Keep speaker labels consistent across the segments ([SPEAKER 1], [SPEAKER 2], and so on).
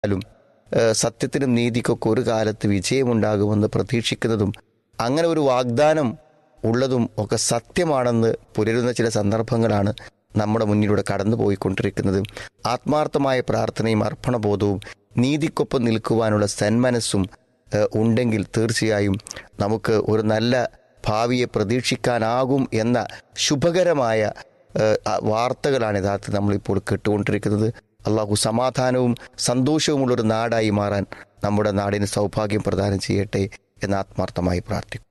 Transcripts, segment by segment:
[SPEAKER 1] ാലും സത്യത്തിനും നീതിക്കൊക്കെ ഒരു കാലത്ത് വിജയമുണ്ടാകുമെന്ന് പ്രതീക്ഷിക്കുന്നതും അങ്ങനെ ഒരു വാഗ്ദാനം ഉള്ളതും ഒക്കെ സത്യമാണെന്ന് പുലരുന്ന ചില സന്ദർഭങ്ങളാണ് നമ്മുടെ മുന്നിലൂടെ കടന്നു പോയിക്കൊണ്ടിരിക്കുന്നത് ആത്മാർത്ഥമായ പ്രാർത്ഥനയും അർപ്പണബോധവും നീതിക്കൊപ്പം നിൽക്കുവാനുള്ള സന്മനസ്സും ഏഹ്, ഉണ്ടെങ്കിൽ തീർച്ചയായും നമുക്ക് ഒരു നല്ല ഭാവിയെ പ്രതീക്ഷിക്കാനാകും എന്ന ശുഭകരമായ ഏഹ്, ആ വാർത്തകളാണ് യഥാർത്ഥത്തിൽ നമ്മളിപ്പോൾ കേട്ടുകൊണ്ടിരിക്കുന്നത് അള്ളാഹു സമാധാനവും സന്തോഷവുമുള്ള ഒരു നാടായി മാറാൻ നമ്മുടെ നാടിന് സൗഭാഗ്യം പ്രദാനം ചെയ്യട്ടെ എന്ന് ആത്മാർത്ഥമായി പ്രാർത്ഥിക്കും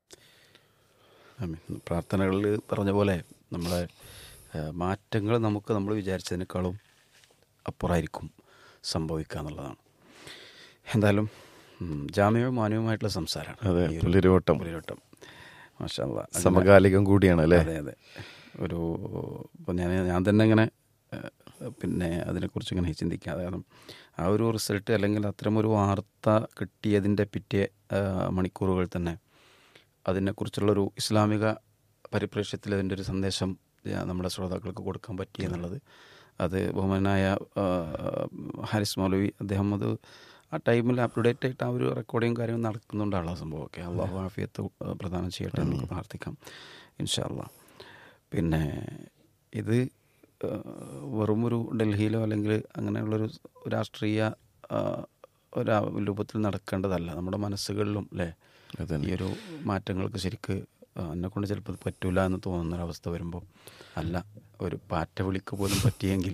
[SPEAKER 2] ആമീൻ. പ്രാർത്ഥനകളിൽ പറഞ്ഞ പോലെ നമ്മളെ മാറ്റങ്ങൾ നമുക്ക് നമ്മൾ വിചാരിച്ചതിനേക്കാളും അപ്പുറമായിരിക്കും സംഭവിക്കുക എന്നുള്ളതാണ് എന്തായാലും ഉം, ജാമ്യവും മാന്യവുമായിട്ടുള്ള സംസാരമാണ്
[SPEAKER 3] അതെ,
[SPEAKER 2] ഈ ഒരു
[SPEAKER 3] പുലരിവട്ടം.
[SPEAKER 2] പുലരിവട്ടം മാഷാ അല്ലാ. അങ്ങനെ-
[SPEAKER 3] സമകാലികം കൂടിയാണ് അല്ലേ
[SPEAKER 2] അതെ അതെ ഒരു ഇപ്പം ഞാൻ ഞാൻ തന്നെ ഇങ്ങനെ ഏഹ്, പിന്നെ അതിനെക്കുറിച്ച് ഇങ്ങനെ ചിന്തിക്കാം കാരണം ആ ഒരു റിസൾട്ട് അല്ലെങ്കിൽ അത്തരം ഒരു വാർത്ത കിട്ടിയതിൻ്റെ പിറ്റേ ഏഹ്, മണിക്കൂറുകൾ തന്നെ അതിനെക്കുറിച്ചുള്ളൊരു ഇസ്ലാമിക പരിപ്രേക്ഷ്യത്തിൽ അതിൻ്റെ ഒരു സന്ദേശം ഞാൻ നമ്മുടെ ശ്രോതാക്കൾക്ക് കൊടുക്കാൻ പറ്റി എന്നുള്ളത് അത് ബഹുമാനായ ഹാരിസ് മൗലവി അദ്ദേഹം അത് ആ ടൈമിൽ അപ് ടു ഡേറ്റ് ആയിട്ട് ആ ഒരു റെക്കോർഡിങ് കാര്യങ്ങൾ നടക്കുന്നുണ്ടാണ് ആ സംഭവമൊക്കെ അള്ളാഹു ആഫിയത്ത് ഏഹ്, പ്രദാനം ചെയ്യട്ടെ എന്ന് നമുക്ക് പ്രാർത്ഥിക്കാം ഇൻഷാ അള്ളാ പിന്നെ ഇത് ഏഹ്, വെറും ഒരു ഡൽഹിയിലോ അല്ലെങ്കിൽ അങ്ങനെയുള്ളൊരു രാഷ്ട്രീയ ഏഹ്, ഒരു രൂപത്തിൽ നടക്കേണ്ടതല്ല നമ്മുടെ മനസ്സുകളിലും അല്ലേ
[SPEAKER 3] അതെ
[SPEAKER 2] ഈ ഒരു മാറ്റങ്ങൾക്ക് ശരിക്ക് എന്നെ കൊണ്ട് ചിലപ്പോൾ ഇത് പറ്റൂല എന്ന് തോന്നുന്നൊരവസ്ഥ വരുമ്പോൾ അല്ല ഒരു പാറ്റ വിളിക്ക് പോലും പറ്റിയെങ്കിൽ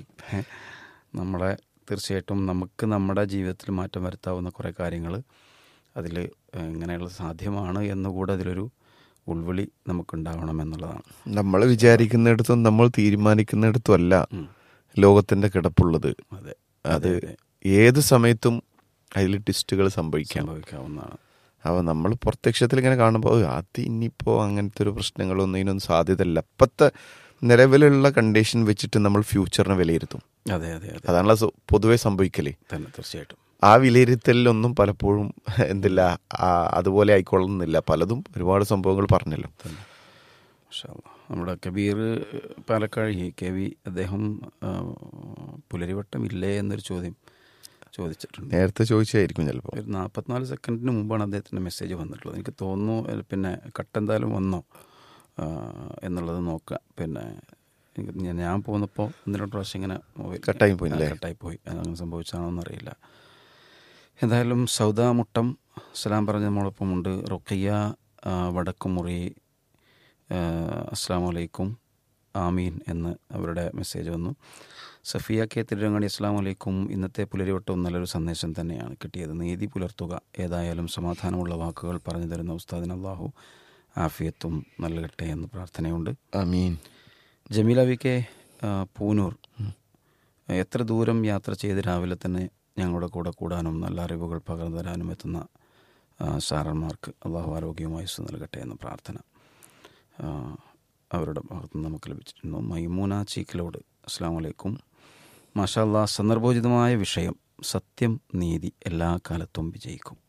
[SPEAKER 2] നമ്മളെ തീർച്ചയായിട്ടും നമുക്ക് നമ്മുടെ ജീവിതത്തിൽ മാറ്റം വരുത്താവുന്ന കുറേ കാര്യങ്ങൾ അതിൽ ഇങ്ങനെയുള്ള സാധ്യമാണ് എന്നുകൂടെ അതിലൊരു ഉൾവിളി നമുക്കുണ്ടാവണം എന്നുള്ളതാണ്
[SPEAKER 3] നമ്മൾ വിചാരിക്കുന്നിടത്തും നമ്മൾ തീരുമാനിക്കുന്നിടത്തും അല്ല
[SPEAKER 2] ഉം.
[SPEAKER 3] ലോകത്തിന്റെ കിടപ്പുള്ളത്
[SPEAKER 2] അതെ
[SPEAKER 3] അത്
[SPEAKER 2] അതെ, അതെ.
[SPEAKER 3] ഏത് സമയത്തും അതിൽ ട്വിസ്റ്റുകൾ സംഭവിക്കാം
[SPEAKER 2] സംഭവിക്കാവുന്നതാണ്
[SPEAKER 3] അപ്പോൾ നമ്മൾ പ്രത്യക്ഷത്തിൽ ഇങ്ങനെ കാണുമ്പോൾ അത് ഇനിയിപ്പോൾ അങ്ങനത്തെ ഒരു പ്രശ്നങ്ങളൊന്നും ഇതിനൊന്നും സാധ്യതയില്ല ഇപ്പോഴത്തെ നിലവിലുള്ള കണ്ടീഷൻ വെച്ചിട്ട് നമ്മൾ ഫ്യൂച്ചറിനെ വിലയിരുത്തും
[SPEAKER 2] അതെ അതെ അതെ
[SPEAKER 3] അതാണല്ലോ സ- പൊതുവെ സംഭവിക്കല്
[SPEAKER 2] തന്നെ തീർച്ചയായിട്ടും
[SPEAKER 3] ആ വിലയിരുത്തലിലൊന്നും പലപ്പോഴും എന്തില്ല ആ, അതുപോലെ ആയിക്കൊള്ളുന്നില്ല പലതും ഒരുപാട് സംഭവങ്ങൾ പറഞ്ഞല്ലോ
[SPEAKER 2] തന്നെ മാഷാ അല്ലാ. നമ്മുടെ കബീർ പാലക്കാഴി കെ വി അദ്ദേഹം ആ, പുലരിവട്ടം ഇല്ലേ എന്നൊരു ചോദ്യം ചോദിച്ചിട്ടുണ്ട്
[SPEAKER 3] നേരത്തെ ചോദിച്ചായിരിക്കും ചിലപ്പോൾ
[SPEAKER 2] ഒരു നാൽപ്പത്തിനാല് സെക്കൻഡിന് മുമ്പാണ് അദ്ദേഹത്തിൻ്റെ മെസ്സേജ് വന്നിട്ടുള്ളത് എനിക്ക് തോന്നുന്നു ഏഹ്, പിന്നെ കട്ടെന്തായാലും വന്നോ ആ, എന്നുള്ളത് നോക്കുക പിന്നെ എനിക്ക് ഞാൻ- ഞാൻ പോന്നപ്പോൾ ഒന്ന് രണ്ട് പ്രാവശ്യം ഇങ്ങനെ മൊബൈൽ
[SPEAKER 3] കട്ടായി പോയില്ലേ?
[SPEAKER 2] ആ, കട്ടായി പോയി അതങ്ങനെ സംഭവിച്ചാണോ എന്നറിയില്ല എന്തായാലും സൗദ മുട്ടം സലാം പറഞ്ഞ നമ്മളൊപ്പം ഉണ്ട് റൊക്കയ്യ ആ, വടക്കുമുറി ആ, അസ്സാം വലൈക്കും ആമീൻ എന്ന് അവരുടെ മെസ്സേജ് വന്നു സഫിയ കെ തിരുരങ്ങാടി അസ്സാം വലൈക്കും ഇന്നത്തെ പുലരിവട്ടവും നല്ലൊരു സന്ദേശം തന്നെയാണ് കിട്ടിയത് നീതി പുലർത്തുക ഏതായാലും സമാധാനമുള്ള വാക്കുകൾ പറഞ്ഞു തരുന്ന ഉസ്താദിന് അള്ളാഹു ആഫിയത്തും നൽകട്ടെ എന്ന് പ്രാർത്ഥനയുണ്ട്
[SPEAKER 3] അമീൻ
[SPEAKER 2] ജമീല വി കെ ആ, പൂനൂർ എത്ര ദൂരം യാത്ര ചെയ്ത് രാവിലെ തന്നെ ഞങ്ങളുടെ കൂടെ കൂടാനും നല്ല അറിവുകൾ പകർന്നു തരാനും എത്തുന്ന ആ, സാറന്മാർക്ക് അള്ളാഹു ആരോഗ്യവും ആയുസ് നൽകട്ടെ എന്ന പ്രാർത്ഥന ആ, അവരുടെ ഭാഗത്ത് നിന്ന് നമുക്ക് ലഭിച്ചിരുന്നു മൈമൂന ചീക്കിലോട് അസ്സാം വലൈക്കും മാഷാ അല്ലാ സന്ദർഭോചിതമായ വിഷയം സത്യം നീതി എല്ലാ കാലത്തും വിജയിക്കും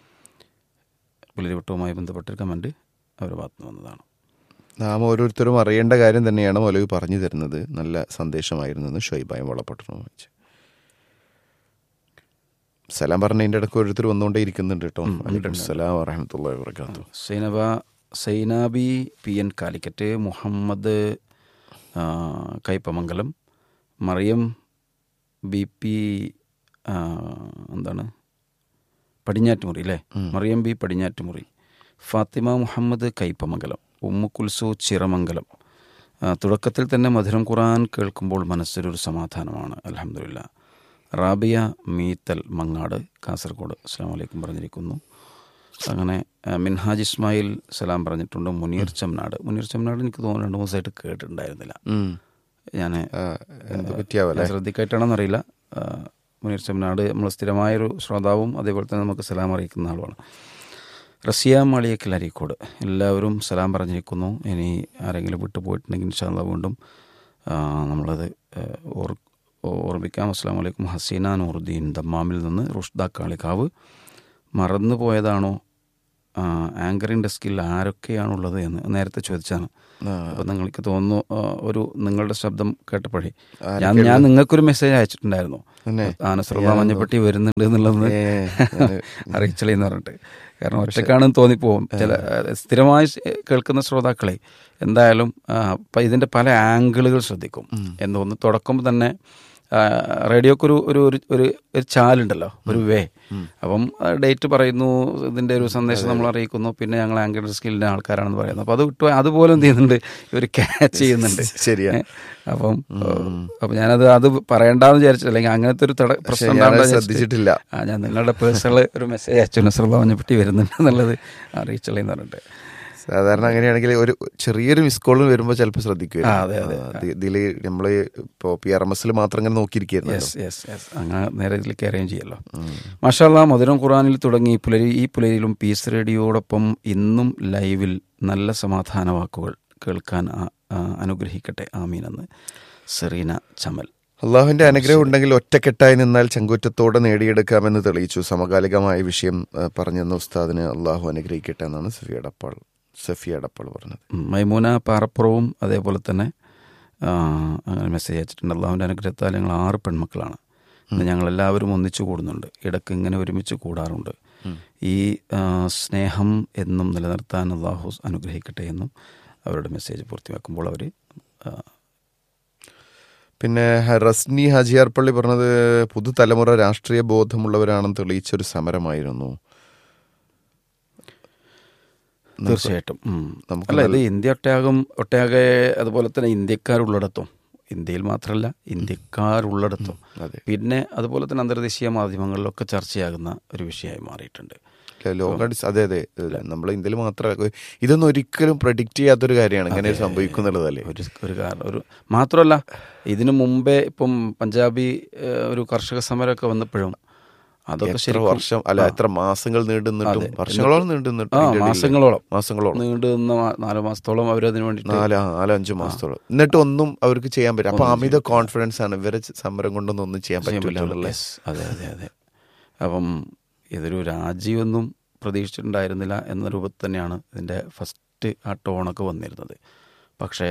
[SPEAKER 2] പുലരിവട്ടവുമായി ബന്ധപ്പെട്ടൊരു കമൻറ്റ് അവരുടെ ഭാഗത്ത് നിന്ന് വന്നതാണ്
[SPEAKER 3] നാം ഓരോരുത്തരും അറിയേണ്ട കാര്യം തന്നെയാണ് മൗലവി പറഞ്ഞു തരുന്നത് നല്ല സന്ദേശമായിരുന്നു എന്ന് ഷൊയ്ബായും വളപ്പെട്ടു വെച്ച് സലാം പറഞ്ഞതിൻ്റെ ഇടയ്ക്ക് ഓരോരുത്തർ വന്നുകൊണ്ടേ ഇരിക്കുന്നുണ്ട് കേട്ടോ വലൈക്കും സലാം വറഹമത്തുള്ള വർക്കാത്തു
[SPEAKER 2] Zainaba Zainabi P N Calicut Muhammad ആ, കയ്പമംഗലം മറിയം ബി പി ആ, എന്താണ് പടിഞ്ഞാറ്റുമുറി അല്ലേ മറിയം ബി പടിഞ്ഞാറ്റുമുറി ഫാത്തിമ മുഹമ്മദ് കയ്പമംഗലം ഉമ്മു കുൽസു ചിറമംഗലം ആ, തുടക്കത്തിൽ തന്നെ മധുരം ഖുറാൻ കേൾക്കുമ്പോൾ മനസ്സിലൊരു സമാധാനമാണ് അലഹമില്ല റാബിയ മീത്തൽ മങ്ങാട് കാസർഗോഡ് അസ്സാം വലൈക്കും പറഞ്ഞിരിക്കുന്നു അങ്ങനെ ആ, മിൻഹാജ് ഇസ്മായിൽ സലാം പറഞ്ഞിട്ടുണ്ട് മുനീർ ചമ്നാട് മുനീർ ചമ്നാട് എനിക്ക് തോന്നുന്നു രണ്ട് മൂന്ന് ദിവസമായിട്ട് കേട്ടിട്ടുണ്ടായിരുന്നില്ല ഞാൻ
[SPEAKER 3] എന്ത് പറ്റിയാവല്ലേ
[SPEAKER 2] ശ്രദ്ധിക്കായിട്ടാണെന്നറിയില്ല ആ, മുനീർ ചമ്നാട് നമ്മൾ സ്ഥിരമായൊരു ശ്രോതാവും അതേപോലെ തന്നെ നമുക്ക് സലാം അറിയിക്കുന്ന ആളുമാണ് റസിയ മാളിയക്കൽ അരീക്കോട് എല്ലാവരും സലാം പറഞ്ഞിരിക്കുന്നു ഇനി ആരെങ്കിലും വിട്ടു പോയിട്ടുണ്ടെങ്കിൽ ഇൻഷാല്ല വീണ്ടും ആ, നമ്മളത് ആ, ഓർ ഓർമ്മിക്കാം അസ്സാം വലൈക്കും ഹസീന നൂറുദ്ദീൻ ദമ്മാമിൽ നിന്ന് റുഷ്ദ കാളിക്കാവ് മറന്നു പോയതാണോ ആങ്കറിംഗ് ഡെസ്കിൽ ആരൊക്കെയാണുള്ളത് എന്ന് നേരത്തെ ചോദിച്ചാണ് അപ്പോൾ നിങ്ങൾക്ക് തോന്നുന്നു ആ, ഒരു നിങ്ങളുടെ ശബ്ദം കേട്ടപ്പോഴേ ഞാൻ ഞാൻ നിങ്ങൾക്കൊരു മെസ്സേജ് അയച്ചിട്ടുണ്ടായിരുന്നു
[SPEAKER 3] തന്നെ?
[SPEAKER 2] ആനശ്രദ്ധ മഞ്ഞപ്പെട്ടി വരുന്നുണ്ട് എന്നുള്ളത്
[SPEAKER 3] ഏ, അത്
[SPEAKER 2] അറിയിച്ചളി എന്ന് പറഞ്ഞിട്ട് കാരണം ഒറ്റക്കാണെന്ന് തോന്നിപ്പോവും ചില സ്ഥിരമായി ശ- കേൾക്കുന്ന ശ്രോതാക്കളെ എന്തായാലും ആ, പ- ഇതിന്റെ പല ആംഗിളുകൾ ശ്രദ്ധിക്കും എന്ന് തോന്നുന്നു തുടക്കം തന്നെ ആ, റേഡിയോക്ക് ഒരു ഒരു ഒരു- ഒരു ഒരു ചാലുണ്ടല്ലോ ഒരു വേ അപ്പം ഡേറ്റ് പറയുന്നു ഇതിന്റെ ഒരു സന്ദേശം നമ്മൾ അറിയിക്കുന്നു പിന്നെ ഞങ്ങൾ ആംഗിൾ സ്കില്ലിന്റെ ആൾക്കാരാണെന്ന് പറയുന്നു അപ്പോൾ അത് വിട്ടു അതുപോലെ എന്ത് ചെയ്യുന്നുണ്ട് ഇവർ ക്യാച്ച് ചെയ്യുന്നുണ്ട്
[SPEAKER 3] ശരിയാ.
[SPEAKER 2] ഏ, അപ്പം അപ്പം ഞാനത് അത് പറയണ്ടെന്ന് വിചാരിച്ചില്ല അല്ലെങ്കിൽ അങ്ങനത്തെ ഒരു തട പ്രശ്നം
[SPEAKER 3] ഞാനത്
[SPEAKER 2] ഉണ്ടാവണ്ട വിചാരിച്ചിട്ട്
[SPEAKER 3] ശ്രദ്ധിച്ചിട്ടില്ല.
[SPEAKER 2] ആ ഞാൻ നിങ്ങളുടെ പേഴ്സണൽ ഒരു മെസ്സേജ് അയച്ചു നസ്രബ മഞ്ഞപ്പെട്ടി വരുന്നുണ്ട് എന്നുള്ളത് അറിയിച്ചളെന്ന് പറഞ്ഞിട്ട്
[SPEAKER 3] സാധാരണ അങ്ങനെയാണെങ്കിൽ ഒരു ചെറിയൊരു മിസ് കോൾ വരുമ്പോൾ ചിലപ്പോൾ ശ്രദ്ധിക്കും
[SPEAKER 2] ആ, അതെ, അതെ.
[SPEAKER 3] ഇതിൽ നമ്മൾ ഇപ്പോൾ പി ആർ എം എസിൽ മാത്രം ഇങ്ങനെ നോക്കിയിരിക്കുന്നു
[SPEAKER 2] യെസ് യെസ് യെസ് അങ്ങനെ നേരെ ഇതിലേക്ക് അറേഞ്ച് ചെയ്യല്ലോ മാഷാല്ല മധുരം ഖുറാനിൽ തുടങ്ങി ഈ പുലരി ഈ പുലരിയിലും പീസ് റേഡിയോടൊപ്പം ഇന്നും ലൈവിൽ നല്ല സമാധാന വാക്കുകൾ കേൾക്കാൻ ആ- ആ, അനുഗ്രഹിക്കട്ടെ ആമീനെന്ന് സെറീന ചമൽ
[SPEAKER 3] അള്ളാഹുവിന്റെ അനുഗ്രഹം ഉണ്ടെങ്കിൽ ഒറ്റക്കെട്ടായി നിന്നാൽ ചങ്കുറ്റത്തോടെ നേടിയെടുക്കാമെന്ന് തെളിയിച്ചു സമകാലികമായ വിഷയം ആ, പറഞ്ഞെന്ന ഉസ്താദിന് അള്ളാഹു അനുഗ്രഹിക്കട്ടെ എന്നാണ് സഫിയ അടപ്പാൾ സഫിയ അടപ്പാൾ പറഞ്ഞത്
[SPEAKER 2] ഉം, മൈമൂന പാറപ്പുറവും അതേപോലെ തന്നെ ആ, അങ്ങനെ മെസ്സേജ് അയച്ചിട്ടുണ്ട് അള്ളാഹുവിൻ്റെ അനുഗ്രഹത്താൽ ഞങ്ങൾ ആറ് പെൺമക്കളാണ് ഇന്ന് ഞങ്ങളെല്ലാവരും ഒന്നിച്ചു കൂടുന്നുണ്ട് ഇടയ്ക്ക് ഇങ്ങനെ ഒരുമിച്ച് കൂടാറുണ്ട് ഈ ആ, സ്നേഹം എന്നും നിലനിർത്താൻ അള്ളാഹു അനുഗ്രഹിക്കട്ടെ എന്നും അവരുടെ മെസ്സേജ് പൂർത്തിയാക്കുമ്പോൾ അവർ
[SPEAKER 3] പിന്നെ ഹ- റസ്നി ഹാജിയാർ പള്ളി പറഞ്ഞത് പുതുതലമുറ രാഷ്ട്രീയ ബോധമുള്ളവരാണെന്ന് തെളിയിച്ചൊരു സമരമായിരുന്നു
[SPEAKER 2] തീർച്ചയായിട്ടും ഉം.
[SPEAKER 3] നമുക്ക്
[SPEAKER 2] അല്ല ഇത് ഇന്ത്യ ഒട്ടയാകും ഒട്ടയാകെ അതുപോലെ തന്നെ ഇന്ത്യക്കാരുള്ളിടത്തും ഇന്ത്യയിൽ മാത്രമല്ല ഇന്ത്യക്കാരുള്ളിടത്തും
[SPEAKER 3] അതെ
[SPEAKER 2] പിന്നെ അതുപോലെ തന്നെ അന്തർദേശീയ മാധ്യമങ്ങളിലൊക്കെ ചർച്ചയാകുന്ന ഒരു വിഷയമായി മാറിയിട്ടുണ്ട്
[SPEAKER 3] ലോക അതെ അതെ നമ്മൾ ഇന്ത്യയിൽ മാത്രം ഇതൊന്നും ഒരിക്കലും പ്രഡിക്റ്റ് ചെയ്യാത്തൊരു കാര്യമാണ് ഇങ്ങനെ സംഭവിക്കുന്നുള്ളതല്ലേ
[SPEAKER 2] ഒരു ഒരു കാരണം ഒരു മാത്രമല്ല ഇതിനു മുമ്പേ ഇപ്പം പഞ്ചാബി ഏഹ്, ഒരു കർഷക സമരമൊക്കെ വന്നപ്പോഴും അതൊക്കെ
[SPEAKER 3] എത്ര
[SPEAKER 2] ശരിക്കും
[SPEAKER 3] വർഷം അല്ല എത്ര മാസങ്ങൾ നീണ്ടു നിന്നിട്ടും
[SPEAKER 2] അതെ.
[SPEAKER 3] വർഷങ്ങളോളം നീണ്ടു
[SPEAKER 2] ആ
[SPEAKER 3] നിന്നിട്ടും ഇതിന്റെ ഇടയിൽ
[SPEAKER 2] മാസങ്ങളോളം
[SPEAKER 3] മാസങ്ങളോളം
[SPEAKER 2] നീണ്ടു നിന്ന മാ- നാല് മാസത്തോളം അവരതിനു വേണ്ടിയിട്ട്
[SPEAKER 3] നാല് ആ, നാല് അഞ്ച് മാസത്തോളം എന്നിട്ട് ഒന്നും അവർക്ക് ചെയ്യാൻ പറ്റില്ല അപ്പൊ അമിത കോൺഫിഡൻസ് ആണ് ഇവരെ സമരം കൊണ്ടൊന്നും ഒന്നും ചെയ്യാൻ
[SPEAKER 2] ചെയ്യാൻ
[SPEAKER 3] പറ്റില്ല
[SPEAKER 2] പറ്റുള്ളൂ.
[SPEAKER 3] എന്നുള്ള
[SPEAKER 2] Yes. അതെ അതെ അതെ അപ്പം ഇതൊരു രാജ്യമൊന്നും പ്രതീക്ഷിച്ചിട്ടുണ്ടായിരുന്നില്ല എന്ന രൂപത്തിൽ തന്നെയാണ് ഇതിൻ്റെ ഫസ്റ്റ് ആ ടോണൊക്കെ വന്നിരുന്നത് പക്ഷേ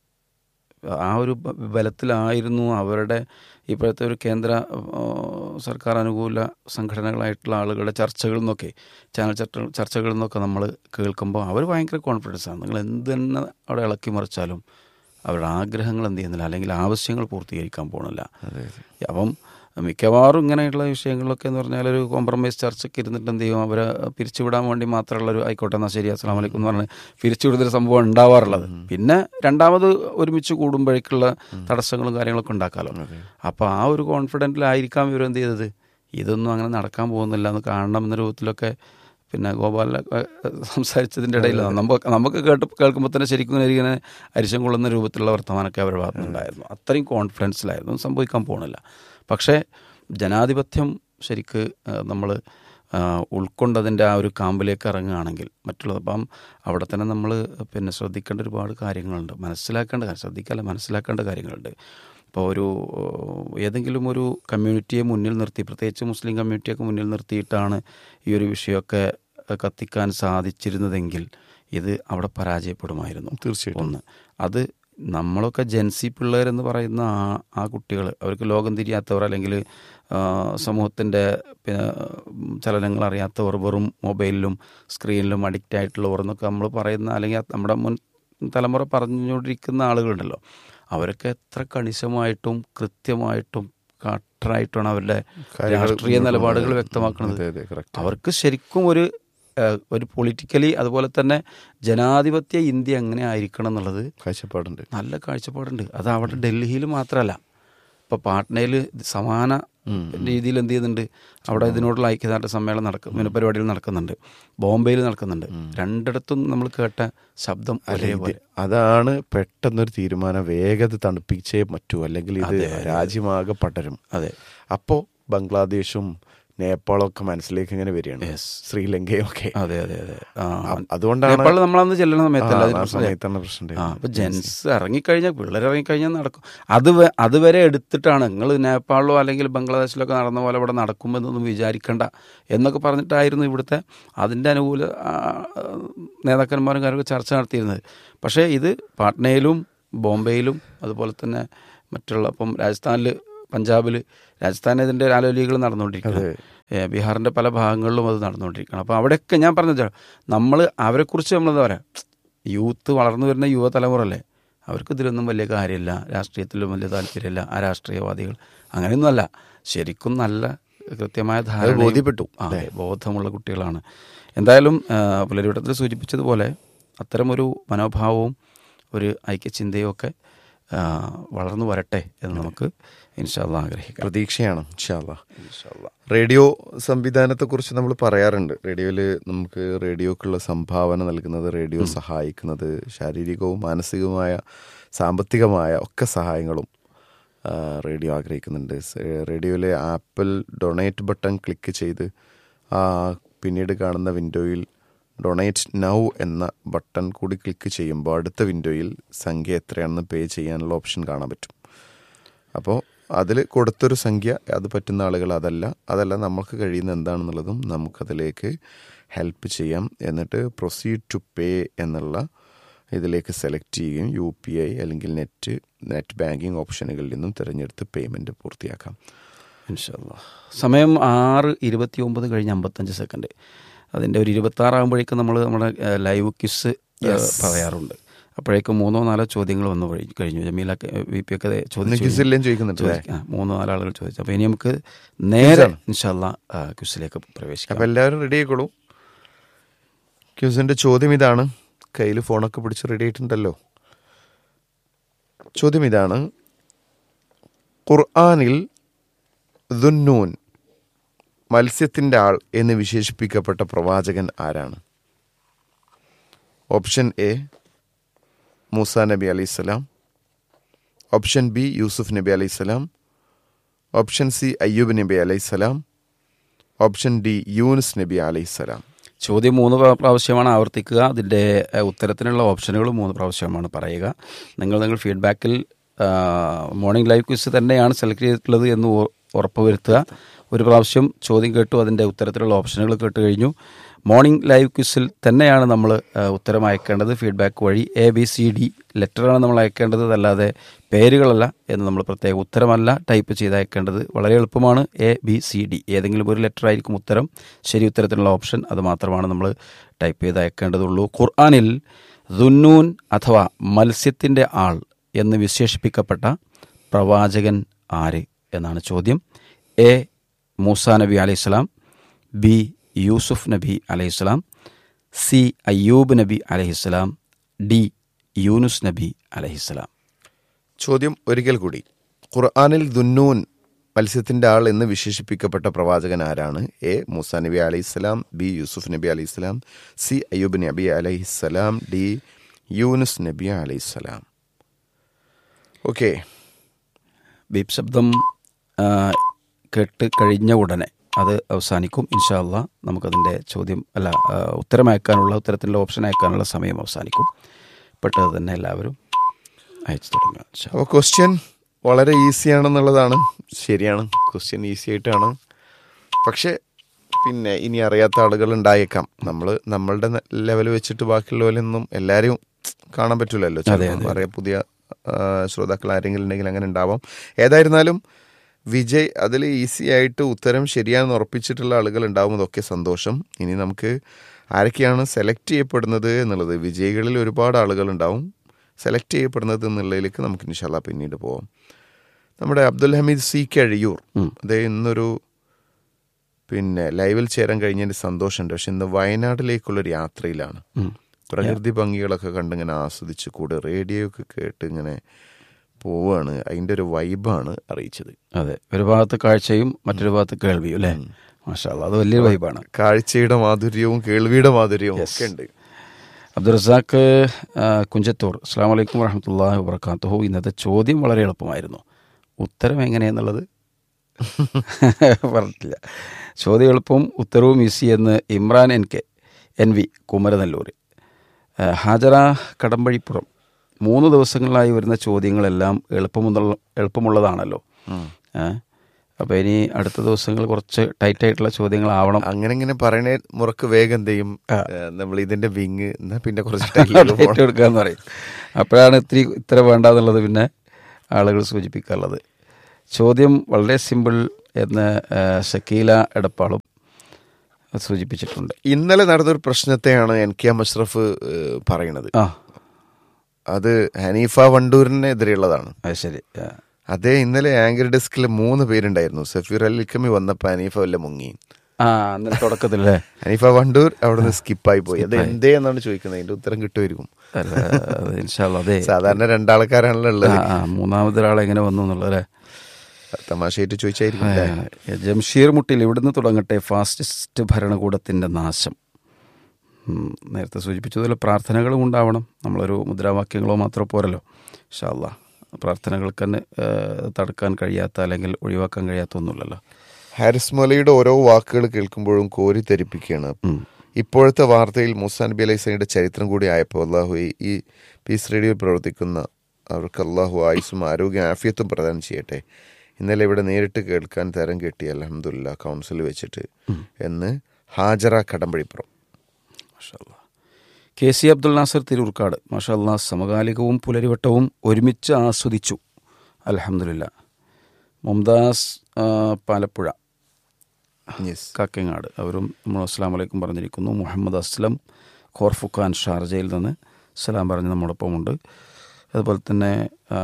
[SPEAKER 2] ആ ഒരു ബ- ബലത്തിലായിരുന്നു അവരുടെ ഇപ്പോഴത്തെ ഒരു കേന്ദ്ര ആ, സർക്കാർ അനുകൂല സംഘടനകളായിട്ടുള്ള ആളുകളുടെ ചർച്ചകളിൽ നിന്നൊക്കെ ചാനൽ ചർച്ച ചർച്ചകളിൽ നിന്നൊക്കെ നമ്മൾ കേൾക്കുമ്പോൾ അവർ ഭയങ്കര കോൺഫിഡൻസ് ആണ് നിങ്ങൾ എന്ത് തന്നെ അവിടെ ഇളക്കി മറിച്ചാലും അവരുടെ ആഗ്രഹങ്ങൾ എന്ത് ചെയ്യുന്നില്ല അല്ലെങ്കിൽ ആവശ്യങ്ങൾ പൂർത്തീകരിക്കാൻ പോകണില്ല അപ്പം മിക്കവാറും ഇങ്ങനെയുള്ള വിഷയങ്ങളിലൊക്കെ എന്ന് പറഞ്ഞാൽ ഒരു കോംപ്രമൈസ് ചർച്ചയ്ക്ക് ഇരുന്നിട്ട് എന്ത് ചെയ്യും അവരെ പിരിച്ചുവിടാൻ വേണ്ടി മാത്രമുള്ള ഒരു ആയിക്കോട്ടെ എന്നാൽ ശരി അസ്സാം വലൈക്കും എന്ന് പറഞ്ഞ് പിരിച്ചുവിടുന്നൊരു സംഭവം ഉണ്ടാവാറുള്ളത് പിന്നെ രണ്ടാമത് ഒരുമിച്ച് കൂടുമ്പോഴേക്കുള്ള തടസ്സങ്ങളും കാര്യങ്ങളൊക്കെ ഉണ്ടാക്കാമല്ലോ അപ്പോൾ ആ ഒരു കോൺഫിഡൻറ്റിലായിരിക്കാം ഇവർ എന്ത് ചെയ്തത് ഇതൊന്നും അങ്ങനെ നടക്കാൻ പോകുന്നില്ല എന്ന് കാണണം എന്ന രൂപത്തിലൊക്കെ പിന്നെ ഗോപാലിനൊക്കെ സംസാരിച്ചതിൻ്റെ ഇടയിൽ നമുക്ക് നമുക്ക് കേട്ട് കേൾക്കുമ്പോൾ തന്നെ ശരിക്കും ഇങ്ങനെ അരിശം കൊള്ളുന്ന രൂപത്തിലുള്ള വർത്തമാനമൊക്കെ അവരുടെ ഭാഗത്തുനിന്നുണ്ടായിരുന്നു അത്രയും കോൺഫിഡൻസിലായിരുന്നു സംഭവിക്കാൻ പോകണില്ല പക്ഷേ ജനാധിപത്യം ശരിക്ക് നമ്മൾ ഉൾക്കൊണ്ടതിൻ്റെ ആ ഒരു കാമ്പിലേക്ക് ഇറങ്ങുകയാണെങ്കിൽ മറ്റുള്ളത് അപ്പം അവിടെ തന്നെ നമ്മൾ പിന്നെ ശ്രദ്ധിക്കേണ്ട ഒരുപാട് കാര്യങ്ങളുണ്ട് മനസ്സിലാക്കേണ്ട കാര്യം ശ്രദ്ധിക്കാല്ല മനസ്സിലാക്കേണ്ട കാര്യങ്ങളുണ്ട് ഇപ്പോൾ ഒരു ഏതെങ്കിലും ഒരു കമ്മ്യൂണിറ്റിയെ മുന്നിൽ നിർത്തി പ്രത്യേകിച്ച് മുസ്ലിം കമ്മ്യൂണിറ്റിയൊക്കെ മുന്നിൽ നിർത്തിയിട്ടാണ് ഈ ഒരു വിഷയമൊക്കെ കത്തിക്കാൻ സാധിച്ചിരുന്നതെങ്കിൽ ഇത് അവിടെ പരാജയപ്പെടുമായിരുന്നു
[SPEAKER 3] തീർച്ചയായിട്ടും.
[SPEAKER 2] ഒന്ന് അത് നമ്മളൊക്കെ ജെൻസി പിള്ളേരെന്ന് പറയുന്ന ആ ആ കുട്ടികൾ അവർക്ക് ലോകം തിരിയാത്തവർ അല്ലെങ്കിൽ സമൂഹത്തിൻ്റെ പിന്നെ ചലനങ്ങൾ അറിയാത്തവർ വെറും മൊബൈലിലും സ്ക്രീനിലും അഡിക്റ്റ് ആയിട്ടുള്ളവർ എന്നൊക്കെ നമ്മൾ പറയുന്ന അല്ലെങ്കിൽ നമ്മുടെ മുൻ തലമുറ പറഞ്ഞുകൊണ്ടിരിക്കുന്ന ആളുകളുണ്ടല്ലോ അവരൊക്കെ എത്ര കണിശമായിട്ടും കൃത്യമായിട്ടും കട്ടറായിട്ടാണ് അവരുടെ
[SPEAKER 3] കാര്യങ്ങൾ
[SPEAKER 2] രാഷ്ട്രീയ
[SPEAKER 3] മുന്നോട്ട്
[SPEAKER 2] നിലപാടുകൾ
[SPEAKER 3] പോകുന്നത്.
[SPEAKER 2] വ്യക്തമാക്കുന്നത്
[SPEAKER 3] അതെ, അതെ, correct.
[SPEAKER 2] അവർക്ക് ശരിക്കും ഒരു ഏഹ്, ഒരു പൊളിറ്റിക്കലി അതുപോലെ തന്നെ ജനാധിപത്യ ഇന്ത്യ എങ്ങനെ ആയിരിക്കണം എന്നുള്ളത്
[SPEAKER 3] കാഴ്ചപ്പാടുണ്ട്
[SPEAKER 2] നല്ല കാഴ്ചപ്പാടുണ്ട് അത് അവിടെ ഡൽഹിയിൽ മാത്രമല്ല ഇപ്പോൾ പാട്നയിൽ സമാന രീതിയിൽ എന്ത് ചെയ്യുന്നുണ്ട് അവിടെ ഇതിനോടുള്ള ഐക്യദാർഢ്യ സമ്മേളനം നടക്കും ഇങ്ങനെ പരിപാടികൾ നടക്കുന്നുണ്ട് ബോംബെയിൽ നടക്കുന്നുണ്ട് രണ്ടിടത്തും നമ്മൾ കേട്ട ശബ്ദം ഒരേപോലെ
[SPEAKER 3] അതാണ് പെട്ടെന്നൊരു തീരുമാനം വേഗത തണുപ്പിച്ചേ പറ്റൂ അല്ലെങ്കിൽ ഇത് രാജ്യമാകെ പടരും
[SPEAKER 2] അതെ
[SPEAKER 3] അപ്പോൾ ബംഗ്ലാദേശും നേപ്പാളൊക്കെ മനസ്സിലേക്ക് ഇങ്ങനെ വരികയാണ്
[SPEAKER 2] Yes.
[SPEAKER 3] ശ്രീലങ്കയൊക്കെ
[SPEAKER 2] അതെ അതെ അതെ ആ
[SPEAKER 3] അ- അതുകൊണ്ടാണ്
[SPEAKER 2] നേപ്പാളിൽ നമ്മളന്ന് ചെല്ലുന്ന സമയത്തല്ല
[SPEAKER 3] ആ,
[SPEAKER 2] അതിന്
[SPEAKER 3] ആ
[SPEAKER 2] പ്രശ്നം.
[SPEAKER 3] സമയത്താണ് പ്രശ്നം
[SPEAKER 2] ആ അപ്പൊ ജെൻസ് ഇറങ്ങിക്കഴിഞ്ഞാൽ പിള്ളേർ ഇറങ്ങിക്കഴിഞ്ഞാൽ നടക്കും അത് വ- അതുവരെ എടുത്തിട്ടാണ് നിങ്ങൾ നേപ്പാളിലോ അല്ലെങ്കിൽ ബംഗ്ലാദേശിലോ ഒക്കെ നടന്ന പോലെ ഇവിടെ നടക്കുമെന്നൊന്നും വിചാരിക്കണ്ട എന്നൊക്കെ പറഞ്ഞിട്ടായിരുന്നു ഇവിടുത്തെ അതിൻ്റെ അനുകൂല ആ, നേതാക്കന്മാരും കാര്യമൊക്കെ ചർച്ച നടത്തിയിരുന്നത് പക്ഷേ ഇത് പാട്നയിലും ബോംബെയിലും അതുപോലെ തന്നെ മറ്റുള്ള ഇപ്പം രാജസ്ഥാനിൽ പഞ്ചാബിൽ രാജസ്ഥാനിൽ ഇതിൻ്റെ ആലോചനകൾ നടന്നുകൊണ്ടിരിക്കുന്നത് ഏ, ബീഹാറിൻ്റെ പല ഭാഗങ്ങളിലും അത് നടന്നുകൊണ്ടിരിക്കുകയാണ് അപ്പോൾ അവിടെയൊക്കെ ഞാൻ പറഞ്ഞത് നമ്മൾ അവരെക്കുറിച്ച് നമ്മളെന്താ പറയുക യൂത്ത് വളർന്നു വരുന്ന യുവതലമുറ അല്ലേ അവർക്ക് ഇതിലൊന്നും വലിയ കാര്യമില്ല രാഷ്ട്രീയത്തിലും വലിയ താല്പര്യമില്ല ആ രാഷ്ട്രീയവാദികൾ അങ്ങനെയൊന്നുമല്ല ശരിക്കും നല്ല കൃത്യമായ ധാരണ
[SPEAKER 3] ബോധ്യപ്പെട്ടു.
[SPEAKER 2] അതെ ബോധമുള്ള കുട്ടികളാണ് എന്തായാലും ആ, പുലരിവട്ടത്തിൽ സൂചിപ്പിച്ചതുപോലെ അത്തരമൊരു മനോഭാവവും ഒരു ഐക്യചിന്തയും ഒക്കെ ആ, വളർന്നു വരട്ടെ എന്ന് നമുക്ക് ഇൻഷാല്ല ആഗ്രഹിക്കാം
[SPEAKER 3] പ്രതീക്ഷയാണ് ഇൻഷാല്ലാ
[SPEAKER 2] ഇൻഷാല്ലാ
[SPEAKER 3] റേഡിയോ സംവിധാനത്തെക്കുറിച്ച് നമ്മൾ പറയാറുണ്ട് റേഡിയോയിൽ നമുക്ക് റേഡിയോക്കുള്ള സംഭാവന നൽകുന്നത് റേഡിയോ സഹായിക്കുന്നത് ശാരീരികവും മാനസികവുമായ സാമ്പത്തികമായ ഒക്കെ സഹായങ്ങളും ആ, റേഡിയോ ആഗ്രഹിക്കുന്നുണ്ട് സ് റേഡിയോയിലെ ആപ്പിൾ ഡൊണേറ്റ് ബട്ടൺ ക്ലിക്ക് ചെയ്ത് ആ പിന്നീട് കാണുന്ന വിൻഡോയിൽ ഡൊണേറ്റ് നൗ എന്ന ബട്ടൺ കൂടി ക്ലിക്ക് ചെയ്യുമ്പോൾ അടുത്ത വിൻഡോയിൽ സംഖ്യ എത്രയാണെന്ന് പേ ചെയ്യാനുള്ള ഓപ്ഷൻ കാണാൻ പറ്റും അപ്പോൾ അതിൽ കൊടുത്തൊരു സംഖ്യ അത് പറ്റുന്ന ആളുകൾ അതല്ല അതല്ല നമുക്ക് കഴിയുന്ന എന്താണെന്നുള്ളതും നമുക്കതിലേക്ക് ഹെൽപ്പ് ചെയ്യാം എന്നിട്ട് പ്രൊസീഡ് ടു പേ എന്നുള്ള ഇതിലേക്ക് സെലക്ട് ചെയ്യുകയും യു പി ഐ അല്ലെങ്കിൽ നെറ്റ് നെറ്റ് ബാങ്കിങ് ഓപ്ഷനുകളിൽ നിന്നും തിരഞ്ഞെടുത്ത് പേയ്മെൻറ്റ് പൂർത്തിയാക്കാം
[SPEAKER 2] ഇൻഷാല്ലാ സമയം ആറ് ഇരുപത്തി ഒമ്പത് കഴിഞ്ഞ് അമ്പത്തഞ്ച് സെക്കൻഡ് അതിൻ്റെ ഒരു ഇരുപത്താറാകുമ്പോഴേക്കും നമ്മൾ നമ്മുടെ ഏഹ്, ലൈവ് ക്വിസ് ഏഹ്, പറയാറുണ്ട് അപ്പോഴേക്കും മൂന്നോ നാലോ ചോദ്യങ്ങൾ വന്നു കഴി- കഴിഞ്ഞു ജമീല വി പി ഒക്കെ ചോദിച്ചു
[SPEAKER 3] ക്വിസില്ലേം ചോദിക്കുന്നുണ്ട് അല്ലേ?
[SPEAKER 2] ചോദിക്ക- ആ, മൂന്നോ നാലോ ആളുകൾ ചോദിച്ചു അപ്പോൾ ഇനി നമുക്ക് നേരെ ഇൻഷാല്ല ക്വിസിലേക്ക് പ്രവേശിക്കാം
[SPEAKER 3] അപ്പോൾ എല്ലാവരും റെഡി ആയിക്കോളൂ ക്യൂസിൻ്റെ ചോദ്യം ഇതാണ് കയ്യിൽ ഫോണൊക്കെ പിടിച്ച് റെഡി ആയിട്ടുണ്ടല്ലോ ചോദ്യം ഇതാണ് ഖുർആാനിൽ ദുന്നൂൻ മത്സ്യത്തിൻ്റെ ആൾ എന്ന് വിശേഷിപ്പിക്കപ്പെട്ട പ്രവാചകൻ ആരാണ് ഓപ്ഷൻ എ മൂസ നബി അലൈഹിസ്സലാം ഓപ്ഷൻ ബി യൂസുഫ് നബി അലൈഹിസ്സലാം ഓപ്ഷൻ സി അയ്യൂബ് നബി അലൈഹിസ്സലാം ഓപ്ഷൻ ഡി യൂനുസ് നബി അലൈഹിസ്സലാം
[SPEAKER 2] ചോദ്യം മൂന്ന് പ്രാ- പ്രാവശ്യമാണ് ആവർത്തിക്കുക അതിൻ്റെ ഏഹ്, ഉത്തരത്തിനുള്ള ഓപ്ഷനുകൾ മൂന്ന് പ്രാവശ്യമാണ് പറയുക നിങ്ങൾ നിങ്ങൾ ഫീഡ്ബാക്കിൽ മോർണിംഗ് ലൈവ് ക്വിസ് തന്നെയാണ് സെലക്ട് ചെയ്തിട്ടുള്ളത് എന്ന് ഉ- ഉറപ്പുവരുത്തുക ഒരു പ്രാവശ്യം ചോദ്യം കേട്ടു അതിൻ്റെ ഉത്തരത്തിലുള്ള ഓപ്ഷനുകൾ കേട്ട് കഴിഞ്ഞു മോർണിംഗ് ലൈവ് ക്വിസിൽ തന്നെയാണ് നമ്മൾ ഉത്തരം അയക്കേണ്ടത് ഫീഡ്ബാക്ക് വഴി എ ബി സി ഡി ലെറ്ററാണ് നമ്മൾ അയക്കേണ്ടത് അല്ലാതെ പേരുകളല്ല എന്ന് നമ്മൾ പ്രത്യേക ഉത്തരമല്ല ടൈപ്പ് ചെയ്ത് അയക്കേണ്ടത് വളരെ എളുപ്പമാണ് എ ബി സി ഡി ഏതെങ്കിലും ഒരു ലെറ്റർ ആയിരിക്കും ഉത്തരം ശരി ഉത്തരത്തിനുള്ള ഓപ്ഷൻ അത് മാത്രമാണ് നമ്മൾ ടൈപ്പ് ചെയ്ത് അയക്കേണ്ടതുള്ളൂ ഖുർആാനിൽ ദുന്നൂൻ അഥവാ മത്സ്യത്തിൻ്റെ ആൾ എന്ന് വിശേഷിപ്പിക്കപ്പെട്ട പ്രവാചകൻ ആര് എന്നാണ് ചോദ്യം എ മൂസ നബി അലൈഹിസ്സലാം ബി യൂസുഫ് നബി അലൈഹിസ്സലാം സി അയ്യൂബ് നബി അലൈഹിസ്സലാം ഡി യൂനുസ് നബി അലൈഹിസ്സലാം
[SPEAKER 3] ചോദ്യം ഒരിക്കൽ കൂടി ഖുർആാനിൽ ദുന്നൂൻ മത്സ്യത്തിൻ്റെ ആൾ എന്ന് വിശേഷിപ്പിക്കപ്പെട്ട പ്രവാചകൻ ആരാണ് എ മൂസ നബി അലൈഹിസ്സലാം ബി യൂസുഫ് നബി അലൈഹിസ്സലാം സി അയ്യൂബ് നബി അലൈഹിസ്സലാം ഡി യൂനുസ് നബി അലൈഹിസ്സലാം ഓക്കെ
[SPEAKER 2] ബീപ് ശബ്ദം ആ, കേട്ട് കഴിഞ്ഞ ഉടനെ അത് അവസാനിക്കും ഇൻഷാ അള്ളാ നമുക്കതിൻ്റെ ചോദ്യം അല്ല ആ, ഉത്തരം അയക്കാനുള്ള ഉത്തരത്തിൻ്റെ ഓപ്ഷൻ അയക്കാനുള്ള സമയം അവസാനിക്കും പെട്ടത് തന്നെ എല്ലാവരും അയച്ചു തുടങ്ങുക ഇൻഷാ അള്ളാ.
[SPEAKER 3] അപ്പോൾ ക്വസ്റ്റ്യൻ വളരെ ഈസിയാണെന്നുള്ളതാണ് ശരിയാണ് ക്വസ്റ്റ്യൻ ഈസി ആയിട്ടാണ് പക്ഷേ പിന്നെ ഇനി അറിയാത്ത ആളുകൾ ഉണ്ടായേക്കാം നമ്മൾ നമ്മളുടെ ലെവൽ വെച്ചിട്ട് ബാക്കിയുള്ളവരൊന്നും എല്ലാവരെയും കാണാൻ പറ്റില്ലല്ലോ ചിലപ്പം അറിയാം പുതിയ ആ, ശ്രോതാക്കൾ ആരെങ്കിലും ഉണ്ടെങ്കിൽ അങ്ങനെ ഉണ്ടാവാം ഏതായിരുന്നാലും വിജയ് അതിൽ ഈസി ആയിട്ട് ഉത്തരം ശരിയാണെന്ന് ഉറപ്പിച്ചിട്ടുള്ള ആളുകൾ ഉണ്ടാവുന്നതൊക്കെ സന്തോഷം ഇനി നമുക്ക് ആരൊക്കെയാണ് സെലക്ട് ചെയ്യപ്പെടുന്നത് എന്നുള്ളത് വിജയികളിൽ ഒരുപാട് ആളുകൾ ഉണ്ടാവും സെലക്ട് ചെയ്യപ്പെടുന്നത് എന്നുള്ളതിലേക്ക് നമുക്ക് ഇൻഷാല്ല പിന്നീട് പോവാം നമ്മുടെ അബ്ദുൽ ഹമീദ് സി കഴിയൂർ അദ്ദേഹം ഇന്നൊരു പിന്നെ ലൈവിൽ ചേരാൻ കഴിഞ്ഞതിൻ്റെ സന്തോഷമുണ്ട് പക്ഷെ ഇന്ന് വയനാട്ടിലേക്കുള്ളൊരു യാത്രയിലാണ്
[SPEAKER 2] ഉം.
[SPEAKER 3] പ്രകൃതി ഭംഗികളൊക്കെ കണ്ടിങ്ങനെ ആസ്വദിച്ച് കൂടെ റേഡിയോ ഒക്കെ കേട്ട് ഇങ്ങനെ പോവുകയാണ് അതിൻ്റെ ഒരു വൈബാണ് അറിയിച്ചത്
[SPEAKER 2] അതെ ഒരു ഭാഗത്ത് കാഴ്ചയും മറ്റൊരു ഭാഗത്ത് കേൾവിയും അല്ലേ മാഷാ അള്ളാ, അത് വലിയൊരു വൈബാണ്
[SPEAKER 3] കാഴ്ചയുടെ മാധുര്യവും കേൾവിയുടെ മാധുര്യവും ഒക്കെ ഉണ്ട്
[SPEAKER 2] അബ്ദുറസാഖ് ആ, കുഞ്ചത്തൂർ അസ്സാം വലൈക്കും വറഹമത്തല്ലാഹി വബർക്കാത്തുഹു ഇന്നത്തെ ചോദ്യം വളരെ എളുപ്പമായിരുന്നു ഉത്തരം എങ്ങനെയെന്നുള്ളത് പറഞ്ഞിട്ടില്ല ചോദ്യം എളുപ്പവും ഉത്തരവും ഈസി എന്ന് Imran N K N V Kumaranellur ഏഹ് ഹാജറ കടമ്പഴിപ്പുറം മൂന്ന് ദിവസങ്ങളിലായി വരുന്ന ചോദ്യങ്ങളെല്ലാം എളുപ്പമുള്ള എളുപ്പമുള്ളതാണല്ലോ ഏഹ് അപ്പോൾ ഇനി അടുത്ത ദിവസങ്ങൾ കുറച്ച് ടൈറ്റ് ആയിട്ടുള്ള ചോദ്യങ്ങളാവണം
[SPEAKER 3] അങ്ങനെ ഇങ്ങനെ പറയണേ മുറക്ക് വേഗം എന്ത് ചെയ്യും നമ്മൾ ഇതിന്റെ വിങ് എന്നാ പിന്നെ കുറച്ച് ടൈറ്റിൽ
[SPEAKER 2] ടൈറ്റ് എടുക്കാന്ന് പറയും അപ്പോഴാണ് ഇത്തിരി ഇത്ര വേണ്ടാന്നുള്ളത് പിന്നെ ആളുകൾ സൂചിപ്പിക്കാറുള്ളത് ചോദ്യം വളരെ സിമ്പിൾ എന്ന് ഏഹ് ഷക്കീല എടപ്പാളും സൂചിപ്പിച്ചിട്ടുണ്ട്
[SPEAKER 3] ഇന്നലെ നടന്നൊരു പ്രശ്നത്തെയാണ് എൻ കെ മഷ്റഫ് ഏഹ്, പറയണത്
[SPEAKER 2] ആ
[SPEAKER 3] അത് ഹനീഫ വണ്ടൂരിനെതിരെയുള്ളതാണ്
[SPEAKER 2] അത് ശരി ആ.
[SPEAKER 3] അതേ ഇന്നലെ ആങ്കർ ഡെസ്കിൽ മൂന്ന് പേരുണ്ടായിരുന്നു സഫീർ അൽ ഇക്കമി വന്നപ്പോ ഹനീഫ വല്ല മുങ്ങി
[SPEAKER 2] ആ അന്നേരം തുടക്കത്തിലല്ലേ
[SPEAKER 3] ഹനീഫ വണ്ടൂർ അവിടുന്ന് സ്കിപ്പായി പോയി അത് എന്തേ എന്നാണ് ചോദിക്കുന്നത് അതിന്റെ ഉത്തരം കിട്ടുമായിരിക്കും
[SPEAKER 2] അല്ല അത് ഇൻഷാല്ല അതെ
[SPEAKER 3] സാധാരണ രണ്ടാൾക്കാരാണല്ലോ
[SPEAKER 2] ആ,
[SPEAKER 3] ഉള്ളത്
[SPEAKER 2] ആ, മൂന്നാമതൊരാൾ എങ്ങനെ വന്നു എന്നുള്ളത് അല്ലേ
[SPEAKER 3] തമാശയായിട്ട് ചോദിച്ചായിരിക്കും അല്ലേ?
[SPEAKER 2] ഏ, ജംഷീർ മുട്ടിൽ ഇവിടുന്ന് തുടങ്ങട്ടെ ഫാസിസ്റ്റ് ഭരണകൂടത്തിൻ്റെ നാശം ഉം, നേരത്തെ സൂചിപ്പിച്ചതുപോലെ പ്രാർത്ഥനകളും ഉണ്ടാവണം നമ്മളൊരു മുദ്രാവാക്യങ്ങളോ മാത്രം പോരല്ലോ ഷാല്ല പ്രാർത്ഥനകൾക്ക് തന്നെ ഏ, തടുക്കാൻ കഴിയാത്ത അല്ലെങ്കിൽ ഒഴിവാക്കാൻ കഴിയാത്ത ഒന്നുമില്ലല്ലോ
[SPEAKER 3] ഹാരിസ് മൊലയുടെ ഓരോ വാക്കുകൾ കേൾക്കുമ്പോഴും കോരി ധരിപ്പിക്കുകയാണ്
[SPEAKER 2] ഉം.
[SPEAKER 3] ഇപ്പോഴത്തെ വാർത്തയിൽ മൂസാ നബി അലൈഹി സ്വലമിയുടെ ചരിത്രം കൂടി ആയപ്പോൾ അള്ളാഹു ഈ- ഈ പീസ് റേഡിയോയിൽ പ്രവർത്തിക്കുന്ന അവർക്ക് അള്ളാഹു ആയുസും ആരോഗ്യ ആഫിയത്തും പ്രദാനം ചെയ്യട്ടെ ഇന്നലെ ഇവിടെ നേരിട്ട് കേൾക്കാൻ തരം കിട്ടി അലഹമുല്ല കൗൺസിൽ വെച്ചിട്ട് എന്ന് ഹാജറ കടമ്പഴിപ്പുറം
[SPEAKER 2] മാഷാല്ലാ കെ സി അബ്ദുൽ നാസർ തിരൂർക്കാട് മാഷാല്ലാ സമകാലികവും പുലരിവട്ടവും ഒരുമിച്ച് ആസ്വദിച്ചു അലഹമില്ല മുംതാസ് ആ, പാലപ്പുഴ
[SPEAKER 3] യെസ്
[SPEAKER 2] കാക്കങ്ങാട് അവരും നമ്മൾ അസ്സാം വലൈക്കും പറഞ്ഞിരിക്കുന്നു മുഹമ്മദ് അസ്ലം ഖോർഫുഖാൻ ഷാർജയിൽ നിന്ന് സലാം പറഞ്ഞ് നമ്മോടൊപ്പമുണ്ട് അതുപോലെ തന്നെ ആ,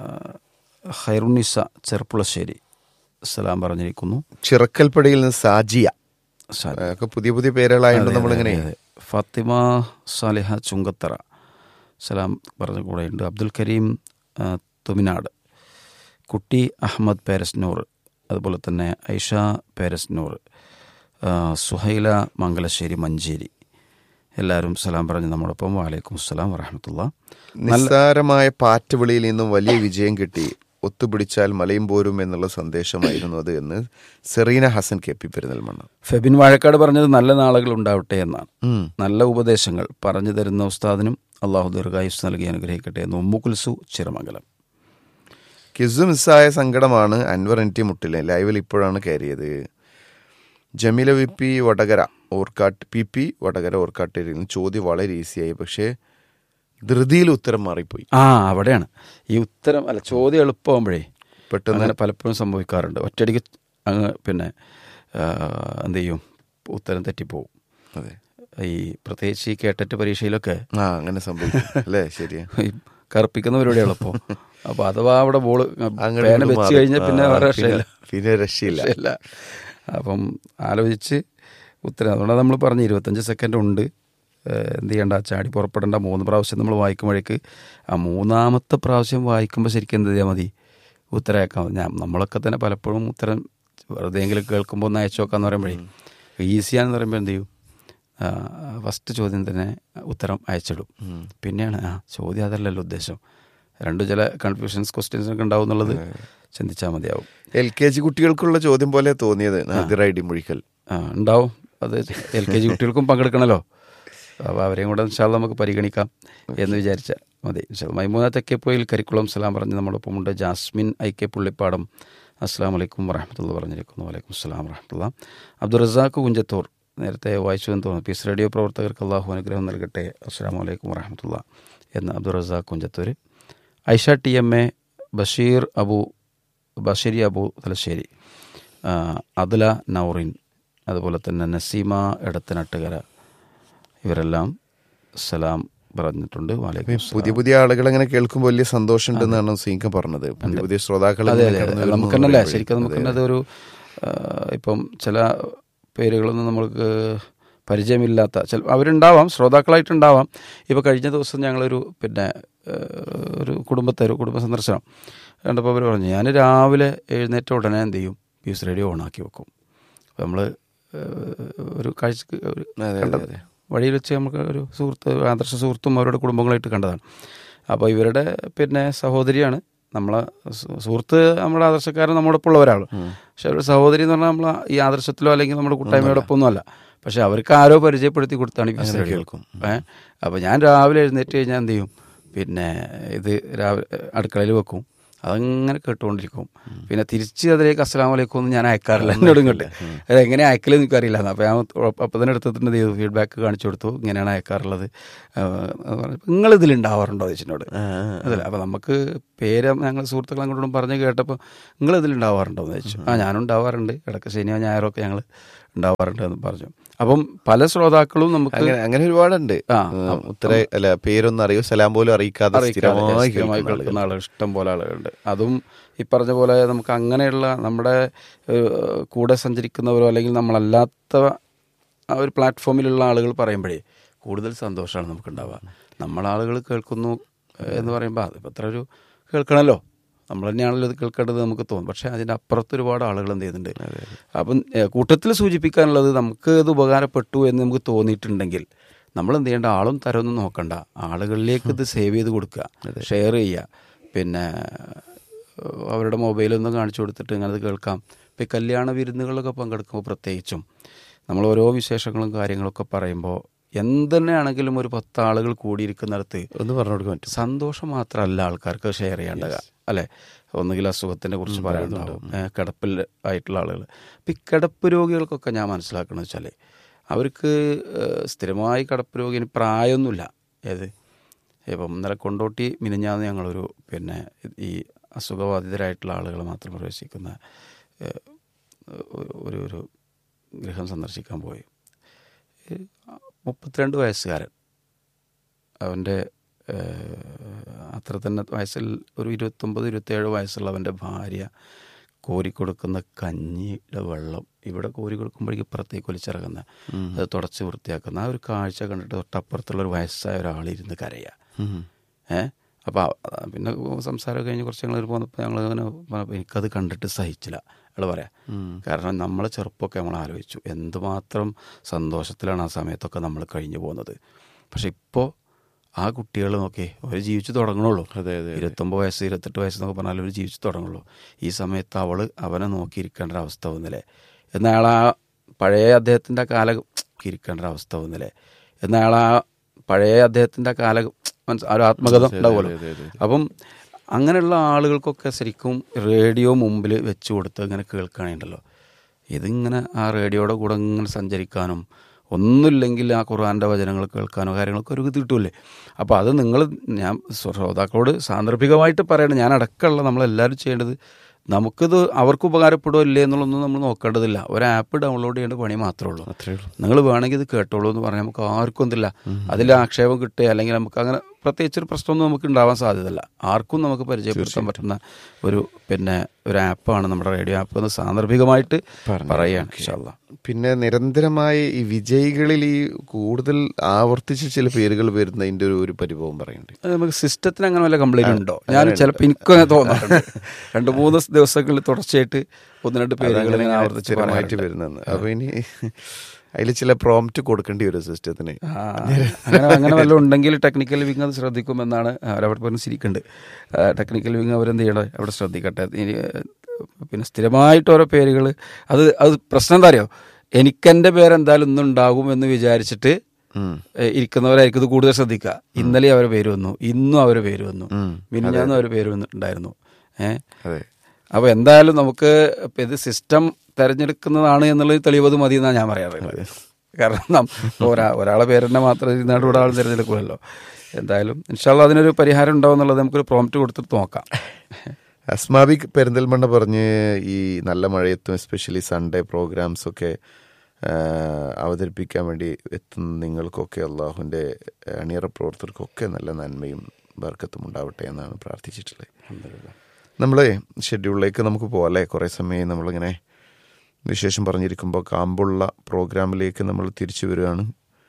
[SPEAKER 2] ഖൈറുന്നിസ ചെർപ്പുളശ്ശേരി സലാം പറഞ്ഞിരിക്കുന്നു
[SPEAKER 3] ചിറക്കൽപ്പടിയിൽ നിന്ന് സാജിയ
[SPEAKER 2] സാ-
[SPEAKER 3] ഒക്കെ പുതിയ പുതിയ പേരുകളായതുകൊണ്ട് നമ്മളിങ്ങനെ
[SPEAKER 2] അതെ, അതെ. ഫാത്തിമ സാലിഹ ചുങ്കത്തറ സലാം പറഞ്ഞ കൂടെയുണ്ട് അബ്ദുൽ കരീം ആ, തുമിനാട് കുട്ടി അഹമ്മദ് പേരസ്നൂർ അതുപോലെ തന്നെ ഐഷ പേരസ്നൂർ ആ, സുഹൈല മംഗലശ്ശേരി മഞ്ചേരി എല്ലാവരും സലാം പറഞ്ഞ് നമ്മോടൊപ്പം വാലൈക്കും അസ്സലാം വറഹമത്തുള്ള
[SPEAKER 3] നിസ്സാരമായ പാറ്റുവിളിയിൽ നിന്നും വലിയ വിജയം കിട്ടി ഒത്തുപിടിച്ചാൽ മലയും പോരും എന്നുള്ള സന്ദേശമായിരുന്നു അത് എന്ന് സെറീന ഹസൻ കെ പി പെരുന്നൽമണ്ണ
[SPEAKER 2] ഫെബിൻ വാഴക്കാട് പറഞ്ഞത് നല്ല നാളുകൾ ഉണ്ടാവട്ടെ എന്നാണ്
[SPEAKER 3] ഉം.
[SPEAKER 2] നല്ല ഉപദേശങ്ങൾ പറഞ്ഞു തരുന്ന ഉസ്താദിനും അള്ളാഹു ദീർഘായുസ് നൽകി അനുഗ്രഹിക്കട്ടെ എന്ന് ഉമ്മു കുൽസു ചിറമംഗലം
[SPEAKER 3] കിസ് മിസ്സായ സങ്കടമാണ് അൻവർ എൻ ടി മുട്ടിലെ ലൈവിൽ ഇപ്പോഴാണ് കയറിയത് Jameela V P Vadakara Orkkatt P P Vadakara ഓർക്കാട്ടേരിയിൽ നിന്ന് ചോദ്യം വളരെ ഈസിയായി പക്ഷേ ധൃതിയിൽ ഉത്തരം മാറിപ്പോയി
[SPEAKER 2] ആ അവിടെയാണ് ഈ ഉത്തരം അല്ല ചോദ്യം എളുപ്പമാകുമ്പോഴേ
[SPEAKER 3] പെട്ടെന്ന്
[SPEAKER 2] അങ്ങനെ പലപ്പോഴും സംഭവിക്കാറുണ്ട് ഒറ്റയടിക്ക് അങ്ങ് പിന്നെ ആ, എന്ത് ചെയ്യും ഉത്തരം തെറ്റിപ്പോവും
[SPEAKER 3] അതെ
[SPEAKER 2] ഈ പ്രത്യേകിച്ച് ഈ കേട്ടറ്റ് പരീക്ഷയിലൊക്കെ
[SPEAKER 3] ആ അങ്ങനെ സംഭവിക്കും അല്ലേ ശരിയാ
[SPEAKER 2] ഈ കറുപ്പിക്കുന്ന പരിപാടി എളുപ്പം അപ്പോൾ അഥവാ അവിടെ ബോള്
[SPEAKER 3] അങ്ങോട്ട്
[SPEAKER 2] പേന
[SPEAKER 3] ഇങ്ങോട്ട്
[SPEAKER 2] വെച്ച്
[SPEAKER 3] മാറി.
[SPEAKER 2] കഴിഞ്ഞാൽ പിന്നെ
[SPEAKER 3] ആ,
[SPEAKER 2] വേറെ
[SPEAKER 3] പിന്നെ-
[SPEAKER 2] രക്ഷയില്ല
[SPEAKER 3] പിന്നെ രക്ഷയില്ല
[SPEAKER 2] ഇല്ല അപ്പം ആലോചിച്ച് ഉത്തരം അതുകൊണ്ടാണ് നമ്മൾ പറഞ്ഞു ഇരുപത്തഞ്ച് സെക്കൻഡ് ഉണ്ട് ഏഹ് എന്ത് ചെയ്യണ്ട ചാടി പുറപ്പെടേണ്ട മൂന്ന് പ്രാവശ്യം നമ്മൾ വായിക്കുമ്പോഴേക്ക് ആ മൂന്നാമത്തെ പ്രാവശ്യം വായിക്കുമ്പോൾ ശരിക്കും എന്ത് ചെയ്താൽ മതി ഉത്തരമാക്കാം ഞാൻ നമ്മളൊക്കെ തന്നെ പലപ്പോഴും ഉത്തരം വെറുതെയെങ്കിലും കേൾക്കുമ്പോൾ ഒന്ന് അയച്ചു നോക്കാന്ന് പറയുമ്പോഴേ ഈസിയാണെന്ന് പറയുമ്പോൾ എന്ത് ചെയ്യും ഫസ്റ്റ് ചോദ്യം തന്നെ ഉത്തരം അയച്ചിടും പിന്നെയാണ് ആ ചോദ്യം അതല്ലല്ലോ ഉദ്ദേശം രണ്ടു ചില കൺഫ്യൂഷൻസ് ക്വസ്റ്റ്യൻസ് ഒക്കെ ഉണ്ടാവും എന്നുള്ളത് ചിന്തിച്ചാൽ മതിയാവും
[SPEAKER 3] എൽ കെ ജി കുട്ടികൾക്കുള്ള ചോദ്യം പോലെ തോന്നിയത് നാദിറായി ഡിമുഴിക്കൽ
[SPEAKER 2] ആ ഉണ്ടാവും അത് എൽ കെ ജി കുട്ടികൾക്കും പങ്കെടുക്കണമല്ലോ അപ്പോൾ അവരെയും കൂടെ ഇൻഷാല്ല നമുക്ക് പരിഗണിക്കാം എന്ന് വിചാരിച്ച മതി ഇൻഷാല്ല മൈമൂന തെക്കേപ്പോയിൽ കരിക്കുളം സലാം പറഞ്ഞ് നമ്മളൊപ്പമുണ്ട് ജാസ്മിൻ ഐ കെ പുള്ളിപ്പാടം അസ്സാം വലൈക്കും വറഹമത്തുള്ള പറഞ്ഞിരിക്കുന്നു വലൈക്കും അസ്സലാം വറഹമത്തുള്ള അബ്ദുൾ റസാഖ് കുഞ്ചത്തൂർ നേരത്തെ വായിച്ചു എന്ന് തോന്നുന്നു പീസ് റേഡിയോ പ്രവർത്തകർക്ക് അള്ളാഹു അനുഗ്രഹം നൽകട്ടെ അസ്സാം വലൈക്കും വറഹമത്തുള്ള എന്ന് Abdul Razak Kunjathur Aisha T M A Basheer Abu ബഷീരി അബു തലശ്ശേരി ആ, അദല നൗറിൻ അതുപോലെ തന്നെ നസീമ എടത്തനട്ടുകര ഇവരെല്ലാം സലാം പറഞ്ഞിട്ടുണ്ട് വാലേക്കും അസ്സലാം.
[SPEAKER 3] പുതിയ പുതിയ ആളുകൾ അങ്ങനെ കേൾക്കുമ്പോൾ വലിയ സന്തോഷമുണ്ടെന്നാണ് സീങ്ക പറഞ്ഞത് പുതിയ പുതിയ ശ്രോതാക്കൾ
[SPEAKER 2] അതെ
[SPEAKER 3] ഇങ്ങനെ
[SPEAKER 2] അതെ
[SPEAKER 3] കടന്നു
[SPEAKER 2] അതെ
[SPEAKER 3] വരുന്നു
[SPEAKER 2] നമുക്ക്
[SPEAKER 3] എന്ന്
[SPEAKER 2] തന്നെ
[SPEAKER 3] പറയുമ്പോഴേ.
[SPEAKER 2] ശരിക്കും നമുക്ക് തന്നെ അതൊരു ആ, ഇപ്പം ചില പേരുകളൊന്നും നമ്മൾക്ക് പരിചയമില്ലാത്ത ചില അവരുണ്ടാവാം ശ്രോതാക്കളായിട്ടുണ്ടാവാം ഇപ്പോൾ കഴിഞ്ഞ ദിവസം ഞങ്ങളൊരു പിന്നെ ആ, ഒരു കുടുംബത്തെ ഒരു കുടുംബ സന്ദർശനം കണ്ടപ്പോൾ അവർ പറഞ്ഞു ഞാൻ രാവിലെ എഴുന്നേറ്റ ഉടനെ എന്ത് ചെയ്യും ന്യൂസ് റേഡിയോ ഓണാക്കി വെക്കും അപ്പോൾ നമ്മൾ ഒരു കാഴ്ചക്ക് ഒരു
[SPEAKER 3] അതെ,
[SPEAKER 2] കണ്ടത്
[SPEAKER 3] അതെ.
[SPEAKER 2] വഴിയിൽ വെച്ച് നമുക്ക് ഒരു സുഹൃത്ത് ആദർശ സുഹൃത്തും അവരുടെ കുടുംബങ്ങളായിട്ട് കണ്ടതാണ് അപ്പോൾ ഇവരുടെ പിന്നെ സഹോദരിയാണ് നമ്മളെ സു- സുഹൃത്ത് നമ്മുടെ ആദർശക്കാരൻ നമ്മുടെ ഒപ്പം ഉള്ള ഒരാൾ പക്ഷെ ഒരു സഹോദരി എന്ന് പറഞ്ഞാൽ നമ്മൾ ഈ ആദർശത്തിലോ അല്ലെങ്കിൽ നമ്മുടെ കൂട്ടായ്മയോടൊപ്പം ഒന്നും അല്ല പക്ഷെ അവർക്ക് ആരോ പരിചയപ്പെടുത്തി കൊടുത്താണ് ഈ പീസ് റേഡിയോ
[SPEAKER 3] കേൾക്കും.
[SPEAKER 2] ഏഹ് അപ്പോൾ ഞാൻ രാവിലെ എഴുന്നേറ്റ് കഴിഞ്ഞാൽ എന്ത് ചെയ്യും പിന്നെ ഇത് രാവിലെ അടുക്കളയിൽ വെക്കും അതങ്ങനെ കേട്ടുകൊണ്ടിരിക്കും പിന്നെ തിരിച്ച് അതിലേക്ക് അസ്സലാം വലൈക്കും ഒന്നും ഞാൻ അയക്കാറില്ല എന്നോട് ഇങ്ങോട്ട് അത് എങ്ങനെ അയക്കലെന്ന് എനിക്കറിയില്ല അപ്പോൾ ഞാൻ അപ്പം തന്നെ എടുത്തിട്ടുണ്ട് ചെയ്തു ഫീഡ്ബാക്ക് കാണിച്ചു കൊടുത്തു ഇങ്ങനെയാണ് അയക്കാറുള്ളത് നിങ്ങൾ ഇതിലുണ്ടാവാറുണ്ടോ ചോദിച്ചിനോട് അതല്ല അപ്പോൾ നമുക്ക് പേര് ഞങ്ങൾ സുഹൃത്തുക്കൾ അങ്ങോട്ടും പറഞ്ഞ് കേട്ടപ്പോൾ നിങ്ങൾ ഇതിലുണ്ടാവാറുണ്ടോ എന്ന് ചോദിച്ചു ആ ഞാനും ഉണ്ടാവാറുണ്ട് ഇടയ്ക്ക് ശനിയോ ഞായറോ ഒക്കെ ഞങ്ങൾ ഉണ്ടാവാറുണ്ട് എന്ന് പറഞ്ഞു അപ്പം പല ശ്രോതാക്കളും നമുക്ക്
[SPEAKER 3] അങ്ങനെ അങ്ങനെ ഒരുപാടുണ്ട്
[SPEAKER 2] ആ,
[SPEAKER 3] ഉം, ഉത്തര അല്ല പേരൊന്നും അറിയോ സലാം പോലും അറിയിക്കാതെ
[SPEAKER 2] അറിയിക്കാതെ
[SPEAKER 3] സ്ഥിരമായി
[SPEAKER 2] സ്ഥിരമായി
[SPEAKER 3] കേൾക്കുന്ന
[SPEAKER 2] കേൾക്കുന്ന ആളുകൾ ഇഷ്ടം പോലെ ആളുകളുണ്ട് അതും ഈ പറഞ്ഞ പോലെ നമുക്ക് അങ്ങനെയുള്ള നമ്മുടെ ഏഹ്, കൂടെ സഞ്ചരിക്കുന്നവരോ അല്ലെങ്കിൽ നമ്മളല്ലാത്ത ആ ഒരു പ്ലാറ്റ്ഫോമിലുള്ള ആളുകൾ പറയുമ്പോഴേ കൂടുതൽ സന്തോഷമാണ് നമുക്കുണ്ടാവുക നമ്മളാളുകൾ കേൾക്കുന്നു ഏഹ്, എന്ന് പറയുമ്പോൾ അതിപ്പോൾ അത്ര ഒരു കേൾക്കണമല്ലോ നമ്മൾ തന്നെയാണല്ലോ ഇത് കേൾക്കേണ്ടത് നമുക്ക് തോന്നും പക്ഷേ അതിൻ്റെ അപ്പുറത്ത് ഒരുപാട് ആളുകൾ എന്ത് ചെയ്യുന്നുണ്ട് അപ്പം ഏഹ്, കൂട്ടത്തിൽ സൂചിപ്പിക്കാനുള്ളത് നമുക്ക് ഇത് ഉപകാരപ്പെട്ടു എന്ന് നമുക്ക് തോന്നിയിട്ടുണ്ടെങ്കിൽ നമ്മൾ എന്ത് ചെയ്യേണ്ട ആളും തരമൊന്നും നോക്കണ്ട ആളുകളിലേക്ക് ഇത് സേവ് ചെയ്ത് കൊടുക്കുക ഷെയർ ചെയ്യുക പിന്നെ ഏഹ്, അവരുടെ മൊബൈലൊന്നും കാണിച്ചു കൊടുത്തിട്ട് ഇങ്ങനെ ഇത് കേൾക്കാം ഇപ്പം ഈ കല്യാണ വിരുന്നുകളിലൊക്കെ പങ്കെടുക്കുമ്പോൾ പ്രത്യേകിച്ചും നമ്മൾ ഓരോ വിശേഷങ്ങളും കാര്യങ്ങളൊക്കെ പറയുമ്പോൾ എന്തുതന്നെയാണെങ്കിലും ഒരു പത്ത് ആളുകൾ കൂടിയിരിക്കുന്നിടത്ത്
[SPEAKER 3] ഒന്ന് പറഞ്ഞു കൊടുക്കാൻ പറ്റും
[SPEAKER 2] സന്തോഷം മാത്രമല്ല ആൾക്കാർക്ക് ഷെയർ ചെയ്യേണ്ടത് അല്ലേ ഒന്നുകിൽ അസുഖത്തിനെ കുറിച്ച് പറയാനുണ്ടാവും ഏഹ് കിടപ്പിൽ ആയിട്ടുള്ള ആളുകൾ അപ്പം ഈ കിടപ്പ് രോഗികൾക്കൊക്കെ ഞാൻ മനസ്സിലാക്കണമെന്ന് വെച്ചാൽ അവർക്ക് ഏഹ് സ്ഥിരമായി കിടപ്പ് രോഗിന് പ്രായമൊന്നുമില്ല ഏത് ഇപ്പം ഇന്നലെ കൊണ്ടോട്ടി മിനിഞ്ഞാന്ന് ഞങ്ങളൊരു പിന്നെ ഈ അസുഖബാധിതരായിട്ടുള്ള ആളുകൾ മാത്രം പ്രവേശിക്കുന്ന ഏഹ്, ഒരു- ഒരു ഒരു ഗൃഹം സന്ദർശിക്കാൻ പോയി ഈ മുപ്പത്തിരണ്ട് വയസ്സുകാരൻ അവൻ്റെ അത്ര തന്നെ വയസ്സിൽ ഒരു ഇരുപത്തൊമ്പത് ഇരുപത്തേഴ് വയസ്സുള്ള അവൻ്റെ ഭാര്യ കോരി കൊടുക്കുന്ന കഞ്ഞിയുടെ വെള്ളം ഇവിടെ കോരി കൊടുക്കുമ്പോഴേക്ക് ഇപ്പുറത്തേക്ക് ഒലിച്ചിറങ്ങുന്ന അത് തുടച്ച് വൃത്തിയാക്കുന്ന ആ ഒരു കാഴ്ച കണ്ടിട്ട് തൊട്ടപ്പുറത്തുള്ള ഒരു വയസ്സായ ഒരാളിരുന്ന് കരയുക ഏ അപ്പോൾ പിന്നെ സംസാരം കഴിഞ്ഞ് കുറച്ച് ഞങ്ങൾ പോന്നപ്പോൾ ഞങ്ങൾ അങ്ങനെ പറഞ്ഞപ്പോൾ എനിക്കത് കണ്ടിട്ട് സഹിച്ചില്ല അയാൾ പറയാം കാരണം നമ്മളെ ചെറുപ്പമൊക്കെ നമ്മൾ ആലോചിച്ചു എന്തുമാത്രം സന്തോഷത്തിലാണ് ആ സമയത്തൊക്കെ നമ്മൾ കഴിഞ്ഞു പോകുന്നത് പക്ഷെ ഇപ്പോൾ ആ കുട്ടികൾ നോക്കി അവർ ജീവിച്ചു തുടങ്ങണുള്ളൂ
[SPEAKER 3] അതെ, അതെ,
[SPEAKER 2] ഇരുപത്തൊമ്പത് വയസ്സ് ഇരുപത്തെട്ട് വയസ്സ് എന്നൊക്കെ പറഞ്ഞാൽ അവർ ജീവിച്ചു തുടങ്ങുള്ളൂ ഈ സമയത്ത് അവൾ അവനെ നോക്കിയിരിക്കേണ്ട ഒരു അവസ്ഥ വന്നില്ലേ എന്നാൽ അയാൾ ആ പഴയ അദ്ദേഹത്തിൻ്റെ കാല ഇരിക്കേണ്ട ഒരു അവസ്ഥ വന്നില്ലേ എന്നാൽ അയാൾ ആ പഴയ അദ്ദേഹത്തിൻ്റെ കാല മനസ്സ് ആ ഒരു ആത്മകഥ ഉണ്ടാവുമല്ലോ
[SPEAKER 3] അതെ, അതെ,
[SPEAKER 2] അപ്പം അങ്ങനെയുള്ള ആളുകൾക്കൊക്കെ ശരിക്കും റേഡിയോ മുമ്പിൽ വെച്ച് കൊടുത്ത് ഇങ്ങനെ കേൾക്കുകയാണല്ലോ ഇതിങ്ങനെ ആ റേഡിയോയുടെ കൂടെ ഇങ്ങനെ സഞ്ചരിക്കാനും ഒന്നുമില്ലെങ്കിൽ ആ ഖുർആൻ്റെ വചനങ്ങൾ കേൾക്കാനോ കാര്യങ്ങളൊക്കെ ഒരു ഇത് കിട്ടൂലേ അപ്പോൾ അത് നിങ്ങൾ ഞാൻ ശ്രോതാക്കളോട് സാന്ദർഭികമായിട്ട് പറയണം ഞാൻ അടക്കമുള്ള നമ്മളെല്ലാവരും ചെയ്യേണ്ടത് നമുക്കിത് അവർക്ക് ഉപകാരപ്പെടുമോ ഇല്ലേ എന്നുള്ളതൊന്നും നമ്മൾ നോക്കേണ്ടതില്ല ഒരു ആപ്പ് ഡൗൺലോഡ് ചെയ്യേണ്ട പണി മാത്രമേ ഉള്ളൂ
[SPEAKER 3] അത്രേ ഉള്ളൂ
[SPEAKER 2] നിങ്ങൾ വേണമെങ്കിൽ ഇത് കേട്ടോളൂ എന്ന് പറഞ്ഞാൽ നമുക്ക് ആർക്കും എന്തില്ല അതിൽ ആക്ഷേപം കിട്ടുക അല്ലെങ്കിൽ നമുക്ക് അങ്ങനെ പ്രത്യേകിച്ച് ഒരു പ്രശ്നമൊന്നും നമുക്ക് ഉണ്ടാവാൻ സാധ്യതയില്ല ആർക്കും നമുക്ക് പരിചയപ്പെടുത്താൻ പറ്റുന്ന ഒരു പിന്നെ ഒരു ആപ്പാണ് നമ്മുടെ റേഡിയോ ആപ്പ് എന്ന് സാന്ദർഭികമായിട്ട് പറയുകയാണ് ഇൻഷാല്ല
[SPEAKER 3] പിന്നെ നിരന്തരമായി ഈ വിജയികളിൽ ഈ കൂടുതൽ ആവർത്തിച്ച് ചില പേരുകൾ വരുന്നതിന്റെ ഒരു ഒരു പരിഭവം പറയണ്ടേ
[SPEAKER 2] അത് നമുക്ക് സിസ്റ്റത്തിന് അങ്ങനെ വല്ല കംപ്ലൈന്റ് ഉണ്ടോ ഞാൻ ചിലപ്പോൾ എനിക്കും അങ്ങനെ തോന്നാറുണ്ട് രണ്ട് മൂന്ന് ദിവസങ്ങളിൽ തുടർച്ചയായിട്ട് ഒന്ന് രണ്ട് പേരുകൾ ഇങ്ങനെ ആവർത്തിച്ച്
[SPEAKER 3] സ്ഥിരമായിട്ട്
[SPEAKER 2] പറയാറുണ്ട്.
[SPEAKER 3] വരുന്നത് അപ്പൊ ഇനി അതിൽ ചില പ്രോംപ്റ്റ് കൊടുക്കേണ്ടി വരും സിസ്റ്റത്തിന്
[SPEAKER 2] ആ, അങ്ങനെ അങ്ങനെ വല്ലതും ഉണ്ടെങ്കിൽ ടെക്നിക്കൽ വിങ് അത് ശ്രദ്ധിക്കുമെന്നാണ് അവരവിടെ പറഞ്ഞ് ചിരിക്കുന്നുണ്ട് ടെക്നിക്കൽ വിങ് അവരെന്ത് ചെയ്യണം അവിടെ ശ്രദ്ധിക്കട്ടെ ഇനി ഏഹ്, പിന്നെ സ്ഥിരമായിട്ട് ഓരോ പേരുകൾ അത് അത് പ്രശ്നം എന്താ അറിയോ എനിക്കെൻ്റെ പേരെന്തായാലും ഇന്നും ഉണ്ടാകും എന്ന് വിചാരിച്ചിട്ട്
[SPEAKER 3] ഉം.
[SPEAKER 2] ഏഹ്, ഇരിക്കുന്നവരായിരിക്കും ഇത് കൂടുതൽ ശ്രദ്ധിക്കുക ഇന്നലെ അവരെ പേര് വന്നു ഇന്നും അവരെ പേര് വന്നു
[SPEAKER 3] ഉം.
[SPEAKER 2] മിനിഞ്ഞാന്നും അവരെ പേര് വന്നിട്ടുണ്ടായിരുന്നു ഏഹ്
[SPEAKER 3] അതെ
[SPEAKER 2] അപ്പോൾ എന്തായാലും നമുക്ക് ഇപ്പം ഇത് സിസ്റ്റം തിരഞ്ഞെടുക്കുന്നതാണ് എന്നുള്ളത് തെളിവത് മതി എന്നാണ് ഞാൻ പറയാറുള്ളത് കാരണം നം- ഒരാ ഒരാളെ പേരെന്നെ മാത്രം ഇരുന്നാണ്ട് ഒരാൾ തിരഞ്ഞെടുക്കുമല്ലോ എന്തായാലും ഇൻഷാല്ല അതിനൊരു പരിഹാരം ഉണ്ടാവും എന്നുള്ളത് നമുക്കൊരു പ്രോംപ്റ്റ് കൊടുത്തിട്ട് നോക്കാം
[SPEAKER 3] അസ്മാബി പെരിന്തൽമണ്ണ പറഞ്ഞ് ഈ നല്ല മഴയത്തും എസ്പെഷ്യലി സൺഡേ പ്രോഗ്രാംസ് ഒക്കെ ആ, അവതരിപ്പിക്കാൻ വേണ്ടി എത്തുന്ന നിങ്ങൾക്കൊക്കെ അള്ളാഹുവിൻ്റെ അണിയറ പ്രവർത്തകർക്കൊക്കെ നല്ല നന്മയും ബർക്കത്തും ഉണ്ടാവട്ടെ എന്നാണ് പ്രാർത്ഥിച്ചിട്ടുള്ളത് നമ്മളെ ഷെഡ്യൂളിലേക്ക് നമുക്ക് പോകാല്ലേ കുറേ സമയം നമ്മളിങ്ങനെ വിശേഷം പറഞ്ഞിരിക്കുമ്പോൾ കാമ്പുള്ള പ്രോഗ്രാമിലേക്ക് നമ്മൾ തിരിച്ചു വരികയാണ്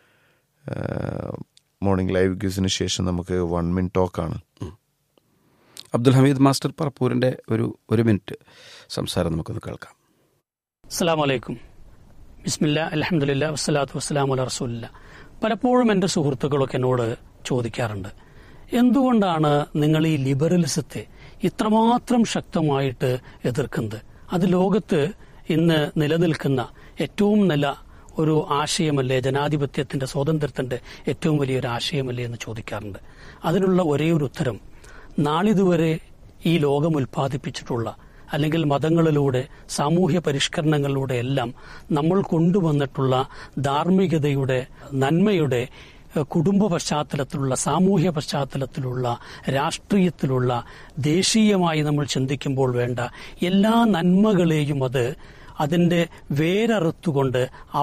[SPEAKER 3] മോർണിംഗ് ലൈവ് ക്യൂസിന് ശേഷം നമുക്ക് വൺ മിൻ ടോക്കാണ്
[SPEAKER 2] അബ്ദുൽ ഹമീദ് മാസ്റ്റർ പറപ്പൂരിൻ്റെ ഒരു ഒരു മിനിറ്റ് സംസാരം നമുക്കൊന്ന് കേൾക്കാം
[SPEAKER 4] അസ്സാം വലൈക്കും ബിസ്മില്ല അലഹമുല്ല വസ്സലാത്തു വസ്സലാം അല റസൂല്ല പലപ്പോഴും എൻ്റെ സുഹൃത്തുക്കളൊക്കെ എന്നോട് ചോദിക്കാറുണ്ട് എന്തുകൊണ്ടാണ് നിങ്ങൾ ഈ ലിബറലിസത്തെ ഇത്രമാത്രം ശക്തമായിട്ട് എതിർക്കുന്നത് അത് ലോകത്ത് ഇന്ന് നിലനിൽക്കുന്ന ഏറ്റവും നല്ല ഒരു ആശയമല്ലേ ജനാധിപത്യത്തിന്റെ സ്വാതന്ത്ര്യത്തിന്റെ ഏറ്റവും വലിയൊരു ആശയമല്ലേ എന്ന് ചോദിക്കാറുണ്ട് അതിനുള്ള ഒരേ ഒരു ഉത്തരം നാളിതുവരെ ഈ ലോകം ഉൽപ്പാദിപ്പിച്ചിട്ടുള്ള അല്ലെങ്കിൽ മതങ്ങളിലൂടെ സാമൂഹ്യ പരിഷ്കരണങ്ങളിലൂടെ എല്ലാം നമ്മൾ കൊണ്ടുവന്നിട്ടുള്ള ധാർമ്മികതയുടെ നന്മയുടെ ഏഹ്, കുടുംബ പശ്ചാത്തലത്തിലുള്ള സാമൂഹ്യ പശ്ചാത്തലത്തിലുള്ള രാഷ്ട്രീയത്തിലുള്ള ദേശീയമായി നമ്മൾ ചിന്തിക്കുമ്പോൾ വേണ്ട എല്ലാ നന്മകളെയും അത് അതിന്റെ വേരറുത്തുകൊണ്ട്